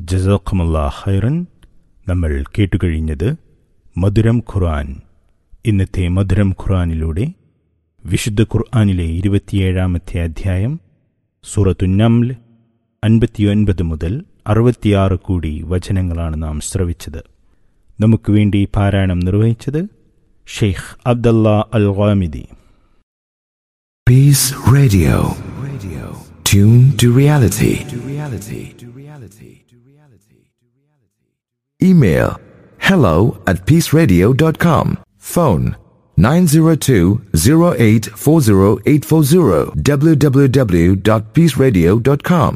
ജസാഖമുല്ലാ ഖൈറൻ നമ്മൾ കേട്ടുകഴിഞ്ഞത് മധുരം ഖുർആൻ ഇന്നത്തെ മധുരം ഖുർആനിലൂടെ വിശുദ്ധ ഖുർആനിലെ ഇരുപത്തിയേഴാമത്തെ അധ്യായം സൂറത്തു നംൽ അൻപത്തിയൊൻപത് മുതൽ അറുപത്തിയാറ് കൂടി വചനങ്ങളാണ് നാം ശ്രവിച്ചത് നമുക്ക് വേണ്ടി പാരായണം നിർവഹിച്ചത് Sheikh Abdullah Al Ghamidi Peace Radio. Radio. Tune to reality. To reality. To reality. To reality. Email hello at peaceradio.com. Phone 902-0840840 www.peaceradio.com.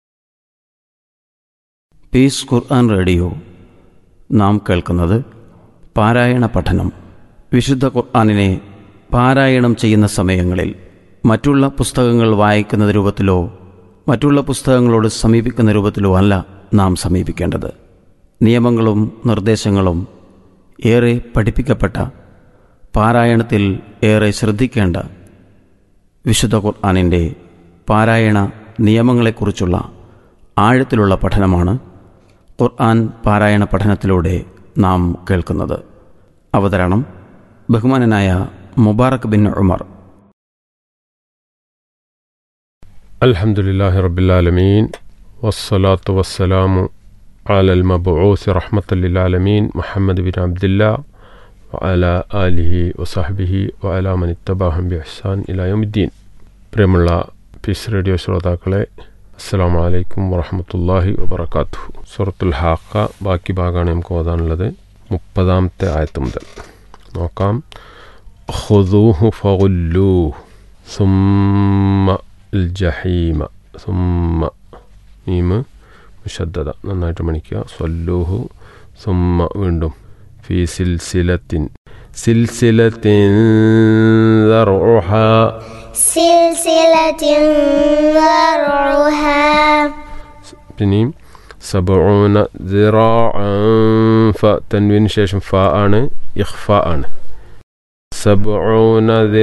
Peace Quran radio നാം കേൾക്കുന്നത് പാരായണ പഠനം വിശുദ്ധ ഖുർആനിനെ പാരായണം ചെയ്യുന്ന സമയങ്ങളിൽ മറ്റുള്ള പുസ്തകങ്ങൾ വായിക്കുന്ന രൂപത്തിലോ മറ്റുള്ള പുസ്തകങ്ങളോട് സമീപിക്കുന്ന രൂപത്തിലോ അല്ല നാം സമീപിക്കേണ്ടത് നിയമങ്ങളും നിർദ്ദേശങ്ങളും ഏറെ പഠിപ്പിക്കപ്പെട്ട പാരായണത്തിൽ ഏറെ ശ്രദ്ധിക്കേണ്ട വിശുദ്ധ ഖുർആാനിൻ്റെ പാരായണ നിയമങ്ങളെക്കുറിച്ചുള്ള ആഴത്തിലുള്ള പഠനമാണ് ഖുർആൻ പാരായണ പഠനത്തിലൂടെ നാം കേൾക്കുന്നത് അവതരണം ബഹുമാനനായ മുബാറക് ബിൻ ഉമർ الحمد لله رب العالمين والصلاة والسلام على المبعوث رحمة للعالمين محمد بن عبد الله وعلى آله وصحبه وعلى من اتبعهم بإحسان إلى يوم الدين പ്രിയമുള്ള പീസ് റേഡിയോ ശ്രോതാക്കളെ അസ്സാം വലൈക്കും വറഹമത്തല്ലാഹി വബർക്കാത്തു സൂറത്തുൽ ഹാക്ക ബാക്കി ഭാഗമാണ് നമുക്ക് ഓതാനുള്ളത് മുപ്പതാമത്തെ ആയത്ത് മുതൽ നോക്കാം خذوه فغلوه ثم الجحيم ثم മീമ് മുഷദ്ദത നന്നായിട്ട് മണിക്കുക സ്വല്ലൂഹു സുമ്മ വീണ്ടും ഫി സിൽസിലത്തിൻ സിൽസിലത്തിൻ ذرعها سلسلة ذرعها പിന്നെയും സബൂന ഫ തൻവിന് ശേഷം ഫ ആണ് ഇഖ്ഫ ആണ് സബൂന